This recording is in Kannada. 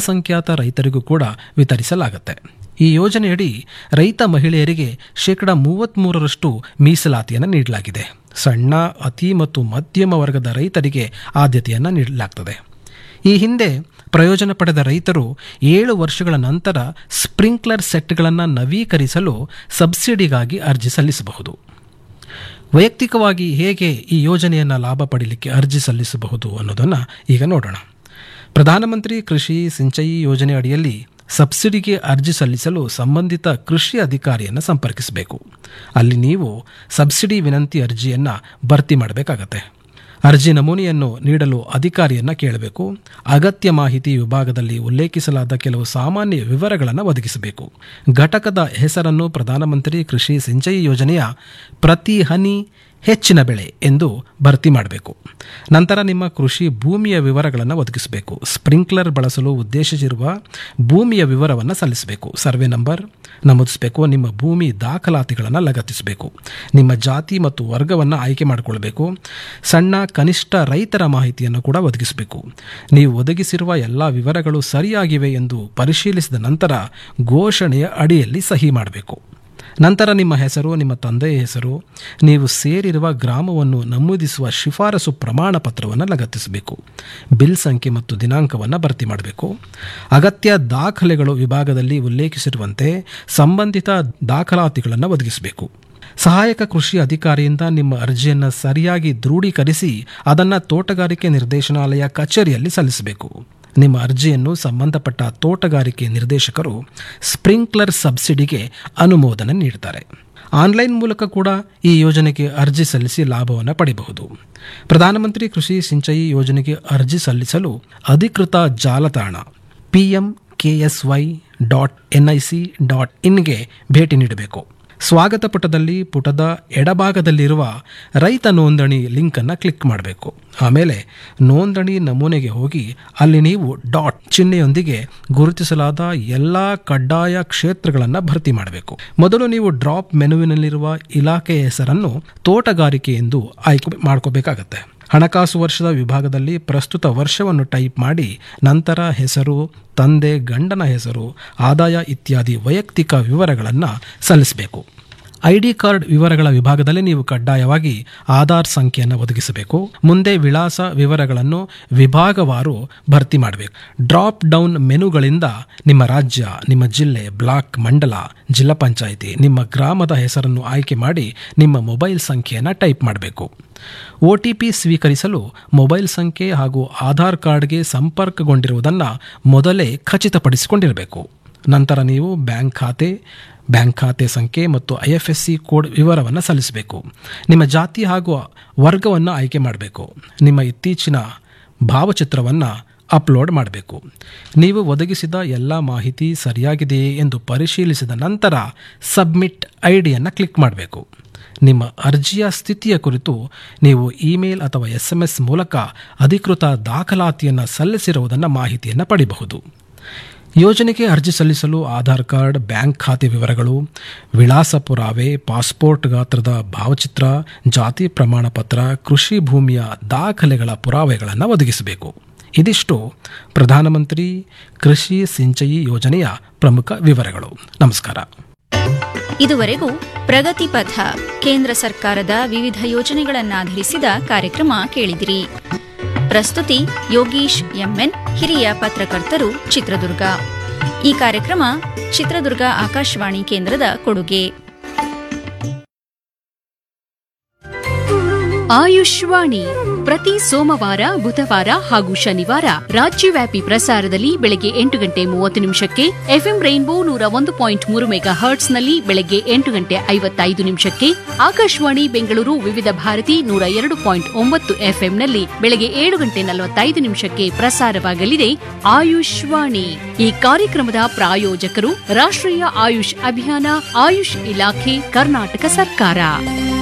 ಅಲ್ಪಸಂಖ್ಯಾತ ರೈತರಿಗೂ ಕೂಡ ವಿತರಿಸಲಾಗುತ್ತೆ ಈ ಯೋಜನೆಯಡಿ ರೈತ ಮಹಿಳೆಯರಿಗೆ ಶೇಕಡ ಮೂವತ್ತ್ಮೂರರಷ್ಟು ಮೀಸಲಾತಿಯನ್ನು ನೀಡಲಾಗಿದೆ ಸಣ್ಣ ಅತಿ ಮತ್ತು ಮಧ್ಯಮ ವರ್ಗದ ರೈತರಿಗೆ ಆದ್ಯತೆಯನ್ನು ನೀಡಲಾಗ್ತದೆ ಈ ಹಿಂದೆ ಪ್ರಯೋಜನ ಪಡೆದ ರೈತರು ಏಳು ವರ್ಷಗಳ ನಂತರ ಸ್ಪ್ರಿಂಕ್ಲರ್ ಸೆಟ್ಗಳನ್ನು ನವೀಕರಿಸಲು ಸಬ್ಸಿಡಿಗಾಗಿ ಅರ್ಜಿ ಸಲ್ಲಿಸಬಹುದು ವೈಯಕ್ತಿಕವಾಗಿ ಹೇಗೆ ಈ ಯೋಜನೆಯನ್ನು ಲಾಭ ಪಡೀಲಿಕ್ಕೆ ಅರ್ಜಿ ಸಲ್ಲಿಸಬಹುದು ಅನ್ನೋದನ್ನು ಈಗ ನೋಡೋಣ ಪ್ರಧಾನಮಂತ್ರಿ ಕೃಷಿ ಸಿಂಚಯಿ ಯೋಜನೆ ಅಡಿಯಲ್ಲಿ ಸಬ್ಸಿಡಿಗೆ ಅರ್ಜಿ ಸಲ್ಲಿಸಲು ಸಂಬಂಧಿತ ಕೃಷಿ ಅಧಿಕಾರಿಯನ್ನು ಸಂಪರ್ಕಿಸಬೇಕು ಅಲ್ಲಿ ನೀವು ಸಬ್ಸಿಡಿ ವಿನಂತಿ ಅರ್ಜಿಯನ್ನು ಭರ್ತಿ ಮಾಡಬೇಕಾಗತ್ತೆ ಅರ್ಜಿ ನಮೂನೆಯನ್ನು ನೀಡಲು ಅಧಿಕಾರಿಯನ್ನು ಕೇಳಬೇಕು ಅಗತ್ಯ ಮಾಹಿತಿ ವಿಭಾಗದಲ್ಲಿ ಉಲ್ಲೇಖಿಸಲಾದ ಕೆಲವು ಸಾಮಾನ್ಯ ವಿವರಗಳನ್ನು ಒದಗಿಸಬೇಕು ಘಟಕದ ಹೆಸರನ್ನು ಪ್ರಧಾನಮಂತ್ರಿ ಕೃಷಿ ಸಿಂಚಯಿ ಯೋಜನೆಯ ಪ್ರತಿ ಹನಿ ಹೆಚ್ಚಿನ ಬೆಳೆ ಎಂದು ಭರ್ತಿ ಮಾಡಬೇಕು ನಂತರ ನಿಮ್ಮ ಕೃಷಿ ಭೂಮಿಯ ವಿವರಗಳನ್ನು ಒದಗಿಸಬೇಕು ಸ್ಪ್ರಿಂಕ್ಲರ್ ಬಳಸಲು ಉದ್ದೇಶಿಸಿರುವ ಭೂಮಿಯ ವಿವರವನ್ನು ಸಲ್ಲಿಸಬೇಕು ಸರ್ವೆ ನಂಬರ್ ನಮೂದಿಸಬೇಕು ನಿಮ್ಮ ಭೂಮಿ ದಾಖಲಾತಿಗಳನ್ನು ಲಗತ್ತಿಸಬೇಕು ನಿಮ್ಮ ಜಾತಿ ಮತ್ತು ವರ್ಗವನ್ನು ಆಯ್ಕೆ ಮಾಡಿಕೊಳ್ಬೇಕು ಸಣ್ಣ ಕನಿಷ್ಠ ರೈತರ ಮಾಹಿತಿಯನ್ನು ಕೂಡ ಒದಗಿಸಬೇಕು ನೀವು ಒದಗಿಸಿರುವ ಎಲ್ಲ ವಿವರಗಳು ಸರಿಯಾಗಿವೆ ಎಂದು ಪರಿಶೀಲಿಸಿದ ನಂತರ ಘೋಷಣೆಯ ಅಡಿಯಲ್ಲಿ ಸಹಿ ಮಾಡಬೇಕು ನಂತರ ನಿಮ್ಮ ಹೆಸರು ನಿಮ್ಮ ತಂದೆಯ ಹೆಸರು ನೀವು ಸೇರಿರುವ ಗ್ರಾಮವನ್ನು ನಮೂದಿಸುವ ಶಿಫಾರಸು ಪ್ರಮಾಣ ಪತ್ರವನ್ನು ಲಗತ್ತಿಸಬೇಕು ಬಿಲ್ ಸಂಖ್ಯೆ ಮತ್ತು ದಿನಾಂಕವನ್ನು ಭರ್ತಿ ಮಾಡಬೇಕು ಅಗತ್ಯ ದಾಖಲೆಗಳು ವಿಭಾಗದಲ್ಲಿ ಉಲ್ಲೇಖಿಸಿರುವಂತೆ ಸಂಬಂಧಿತ ದಾಖಲಾತಿಗಳನ್ನು ಒದಗಿಸಬೇಕು ಸಹಾಯಕ ಕೃಷಿ ಅಧಿಕಾರಿಯಿಂದ ನಿಮ್ಮ ಅರ್ಜಿಯನ್ನು ಸರಿಯಾಗಿ ದೃಢೀಕರಿಸಿ ಅದನ್ನು ತೋಟಗಾರಿಕೆ ನಿರ್ದೇಶನಾಲಯ ಕಚೇರಿಯಲ್ಲಿ ಸಲ್ಲಿಸಬೇಕು ನಿಮ್ಮ ಅರ್ಜಿಯನ್ನು ಸಂಬಂಧಪಟ್ಟ ತೋಟಗಾರಿಕೆ ನಿರ್ದೇಶಕರು ಸ್ಪ್ರಿಂಕ್ಲರ್ ಸಬ್ಸಿಡಿಗೆ ಅನುಮೋದನೆ ನೀಡುತ್ತಾರೆ ಆನ್ಲೈನ್ ಮೂಲಕ ಕೂಡ ಈ ಯೋಜನೆಗೆ ಅರ್ಜಿ ಸಲ್ಲಿಸಿ ಲಾಭವನ್ನು ಪಡೆಯಬಹುದು ಪ್ರಧಾನಮಂತ್ರಿ ಕೃಷಿ ಸಿಂಚಯಿ ಯೋಜನೆಗೆ ಅರ್ಜಿ ಸಲ್ಲಿಸಲು ಅಧಿಕೃತ ಜಾಲತಾಣ P M K S Y dot N I C dot ಇನ್ಗೆ ಭೇಟಿ ನೀಡಬೇಕು ಸ್ವಾಗತ ಪುಟದಲ್ಲಿ ಪುಟದ ಎಡಭಾಗದಲ್ಲಿರುವ ರೈತ ನೋಂದಣಿ ಲಿಂಕನ್ನು ಕ್ಲಿಕ್ ಮಾಡಬೇಕು ಆಮೇಲೆ ನೋಂದಣಿ ನಮೂನೆಗೆ ಹೋಗಿ ಅಲ್ಲಿ ನೀವು ಡಾಟ್ ಚಿಹ್ನೆಯೊಂದಿಗೆ ಗುರುತಿಸಲಾದ ಎಲ್ಲ ಕಡ್ಡಾಯ ಕ್ಷೇತ್ರಗಳನ್ನು ಭರ್ತಿ ಮಾಡಬೇಕು ಮೊದಲು ನೀವು ಡ್ರಾಪ್ ಮೆನುವಿನಲ್ಲಿರುವ ಇಲಾಖೆಯ ಹೆಸರನ್ನು ತೋಟಗಾರಿಕೆ ಎಂದು ಆಯ್ಕೆ ಮಾಡ್ಕೋಬೇಕಾಗತ್ತೆ ಹಣಕಾಸು ವರ್ಷದ ವಿಭಾಗದಲ್ಲಿ ಪ್ರಸ್ತುತ ವರ್ಷವನ್ನು ಟೈಪ್ ಮಾಡಿ ನಂತರ ಹೆಸರು ತಂದೆ ಗಂಡನ ಹೆಸರು ಆದಾಯ ಇತ್ಯಾದಿ ವೈಯಕ್ತಿಕ ವಿವರಗಳನ್ನು ಸಲ್ಲಿಸಬೇಕು ಐ ಡಿ ಕಾರ್ಡ್ ವಿವರಗಳ ವಿಭಾಗದಲ್ಲಿ ನೀವು ಕಡ್ಡಾಯವಾಗಿ ಆಧಾರ್ ಸಂಖ್ಯೆಯನ್ನು ಒದಗಿಸಬೇಕು ಮುಂದೆ ವಿಳಾಸ ವಿವರಗಳನ್ನು ವಿಭಾಗವಾರು ಭರ್ತಿ ಮಾಡಬೇಕು ಡ್ರಾಪ್ ಡೌನ್ ಮೆನುಗಳಿಂದ ನಿಮ್ಮ ರಾಜ್ಯ ನಿಮ್ಮ ಜಿಲ್ಲೆ ಬ್ಲಾಕ್ ಮಂಡಲ ಜಿಲ್ಲಾ ಪಂಚಾಯಿತಿ ನಿಮ್ಮ ಗ್ರಾಮದ ಹೆಸರನ್ನು ಆಯ್ಕೆ ಮಾಡಿ ನಿಮ್ಮ ಮೊಬೈಲ್ ಸಂಖ್ಯೆಯನ್ನು ಟೈಪ್ ಮಾಡಬೇಕು ಒ ಟಿ ಪಿ ಸ್ವೀಕರಿಸಲು ಮೊಬೈಲ್ ಸಂಖ್ಯೆ ಹಾಗೂ ಆಧಾರ್ ಕಾರ್ಡ್ಗೆ ಸಂಪರ್ಕಗೊಂಡಿರುವುದನ್ನು ಮೊದಲೇ ಖಚಿತಪಡಿಸಿಕೊಂಡಿರಬೇಕು ನಂತರ ನೀವು ಬ್ಯಾಂಕ್ ಖಾತೆ ಬ್ಯಾಂಕ್ ಖಾತೆ ಸಂಖ್ಯೆ ಮತ್ತು I F S C code ವಿವರವನ್ನು ಸಲ್ಲಿಸಬೇಕು ನಿಮ್ಮ ಜಾತಿ ಹಾಗೂ ವರ್ಗವನ್ನು ಆಯ್ಕೆ ಮಾಡಬೇಕು ನಿಮ್ಮ ಇತ್ತೀಚಿನ ಭಾವಚಿತ್ರವನ್ನು ಅಪ್ಲೋಡ್ ಮಾಡಬೇಕು ನೀವು ಒದಗಿಸಿದ ಎಲ್ಲ ಮಾಹಿತಿ ಸರಿಯಾಗಿದೆಯೇ ಎಂದು ಪರಿಶೀಲಿಸಿದ ನಂತರ ಸಬ್ಮಿಟ್ ಐ ಡಿಯನ್ನು ಕ್ಲಿಕ್ ಮಾಡಬೇಕು ನಿಮ್ಮ ಅರ್ಜಿಯ ಸ್ಥಿತಿಯ ಕುರಿತು ನೀವು ಇಮೇಲ್ ಅಥವಾ ಎಸ್ ಎಂ ಎಸ್ ಮೂಲಕ ಅಧಿಕೃತ ದಾಖಲಾತಿಯನ್ನು ಸಲ್ಲಿಸಿರುವುದನ್ನು ಮಾಹಿತಿಯನ್ನು ಪಡೆಯಬಹುದು ಯೋಜನೆಗೆ ಅರ್ಜಿ ಸಲ್ಲಿಸಲು ಆಧಾರ್ ಕಾರ್ಡ್ ಬ್ಯಾಂಕ್ ಖಾತೆ ವಿವರಗಳು ವಿಳಾಸ ಪುರಾವೆ ಪಾಸ್ಪೋರ್ಟ್ ಗಾತ್ರದ ಭಾವಚಿತ್ರ ಜಾತಿ ಪ್ರಮಾಣ ಪತ್ರ ಕೃಷಿ ಭೂಮಿಯ ದಾಖಲೆಗಳ ಪುರಾವೆಗಳನ್ನು ಒದಗಿಸಬೇಕು ಇದಿಷ್ಟು ಪ್ರಧಾನಮಂತ್ರಿ ಕೃಷಿ ಸಿಂಚಯಿ ಯೋಜನೆಯ ಪ್ರಮುಖ ವಿವರಗಳು ನಮಸ್ಕಾರ ಇದುವರೆಗೂ ಪ್ರಗತಿ ಪಥ ಕೇಂದ್ರ ಸರ್ಕಾರದ ವಿವಿಧ ಯೋಜನೆಗಳನ್ನಾಧರಿಸಿದ ಕಾರ್ಯಕ್ರಮ ಕೇಳಿದಿರಿ ಪ್ರಸ್ತುತಿ ಯೋಗೀಶ್ ಎಂಎನ್ ಹಿರಿಯ ಪತ್ರಕರ್ತರು ಚಿತ್ರದುರ್ಗ ಈ ಕಾರ್ಯಕ್ರಮ ಚಿತ್ರದುರ್ಗ ಆಕಾಶವಾಣಿ ಕೇಂದ್ರದ ಕೊಡುಗೆ ಆಯುಷ್ವಾಣಿ ಪ್ರತಿ ಸೋಮವಾರ ಬುಧವಾರ ಹಾಗೂ ಶನಿವಾರ ರಾಜ್ಯವ್ಯಾಪಿ ಪ್ರಸಾರದಲ್ಲಿ ಬೆಳಗ್ಗೆ ಎಂಟು ಗಂಟೆ ಮೂವತ್ತು ನಿಮಿಷಕ್ಕೆ ಎಫ್ಎಂ ರೈನ್ಬೋ ನೂರ ಒಂದು ಪಾಯಿಂಟ್ ಮೂರು ಮೆಗಾ ಹರ್ಟ್ಸ್ನಲ್ಲಿ ಬೆಳಗ್ಗೆ ಎಂಟು ಗಂಟೆ ಐವತ್ತೈದು ನಿಮಿಷಕ್ಕೆ ಆಕಾಶವಾಣಿ ಬೆಂಗಳೂರು ವಿವಿಧ ಭಾರತಿ ನೂರ ಎರಡು ಪಾಯಿಂಟ್ ಒಂಬತ್ತು ಎಫ್ಎಂನಲ್ಲಿ ಬೆಳಗ್ಗೆ ಏಳು ಗಂಟೆ ನಲವತ್ತೈದು ನಿಮಿಷಕ್ಕೆ ಪ್ರಸಾರವಾಗಲಿದೆ ಆಯುಷ್ವಾಣಿ ಈ ಕಾರ್ಯಕ್ರಮದ ಪ್ರಾಯೋಜಕರು ರಾಷ್ಟ್ರೀಯ ಆಯುಷ್ ಅಭಿಯಾನ ಆಯುಷ್ ಇಲಾಖೆ ಕರ್ನಾಟಕ ಸರ್ಕಾರ